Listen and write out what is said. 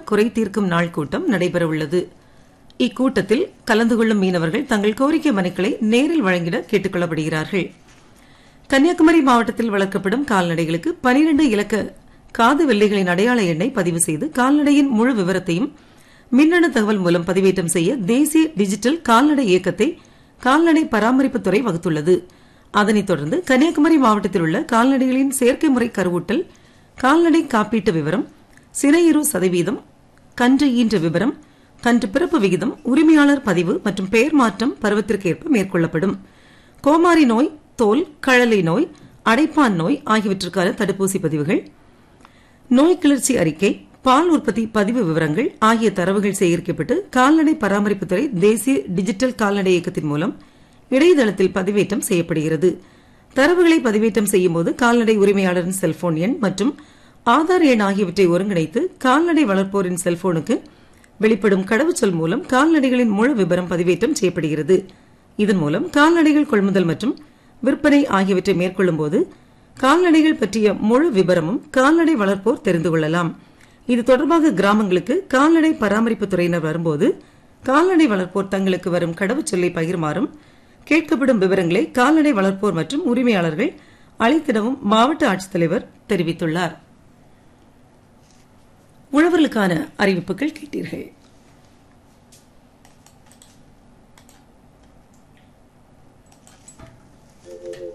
குறை தீர்க்கும் நாள் கூட்டம் நடைபெறவுள்ளது இக்கூட்டத்தில் கலந்து கொள்ளும் மீனவர்கள் தங்கள் கோரிக்கை மனுக்களை நேரில் வழங்கிட கேட்டுக் கொள்ளப்படுகிறார்கள் கன்னியாகுமரி மாவட்டத்தில் வளர்க்கப்படும் கால்நடைகளுக்கு பனிரெண்டு இலக்க காது வெள்ளைகளின் அடையாள எண்ணை பதிவு செய்து கால்நடையின் முழு விவரத்தையும் மின்னணு தகவல் மூலம் பதிவேற்றம் செய்ய தேசிய டிஜிட்டல் கால்நடை இயக்கத்தை கால்நடை பராமரிப்புத்துறை வகுத்துள்ளது அதனைத் தொடர்ந்து கன்னியாகுமரி மாவட்டத்தில் உள்ள கால்நடைகளின் செயற்கை முறை கருவூட்டல் கால்நடை காப்பீட்டு விவரம் சிறையுறு சதவீதம் கன்று ஈன்ற விவரம் கன்று பிறப்பு விகிதம் உரிமையாளர் பதிவு மற்றும் பெயர் மாற்றம் பருவத்திற்கேற்ப மேற்கொள்ளப்படும் கோமாரி நோய் தோல் கழலை நோய் அடைப்பான் நோய் ஆகியவற்றுக்கான தடுப்பூசி பதிவுகள் நோய் கிளர்ச்சி அறிக்கை பால் உற்பத்தி பதிவு விவரங்கள் ஆகிய தரவுகள் சேகரிக்கப்பட்டு கால்நடை பராமரிப்புத்துறை தேசிய டிஜிட்டல் கால்நடை இயக்கத்தின் மூலம் இணையதளத்தில் பதிவேற்றம் செய்யப்படுகிறது தரவுகளை பதிவேற்றம் செய்யும்போது கால்நடை உரிமையாளரின் செல்போன் எண் மற்றும் ஆதார் எண் ஆகியவற்றை ஒருங்கிணைத்து கால்நடை வளர்ப்போரின் செல்போனுக்கு வெளிப்படும் கடவுச்சொல் மூலம் கால்நடைகளின் முழு விவரம் பதிவேற்றம் செய்யப்படுகிறது இதன் மூலம் கால்நடைகள் கொள்முதல் மற்றும் விற்பனை ஆகியவற்றை மேற்கொள்ளும் போது கால்நடைகள் பற்றிய முழு விவரமும் கால்நடை வளர்ப்போர் தெரிந்து கொள்ளலாம் இது தொடர்பாக கிராமங்களுக்கு கால்நடை பராமரிப்பு துறையினர் வரும்போது கால்நடை வளர்ப்போர் தங்களுக்கு வரும் கடவுச்சொல்லை பகிருமாறும் கேட்கப்படும் விவரங்களை கால்நடை வளர்ப்போர் மற்றும் உரிமையாளர்கள் அளித்திடவும் மாவட்ட ஆட்சித்தலைவர் தெரிவித்துள்ளார் உழவர்களுக்கான அறிவிப்புகள் கேட்டீர்கள்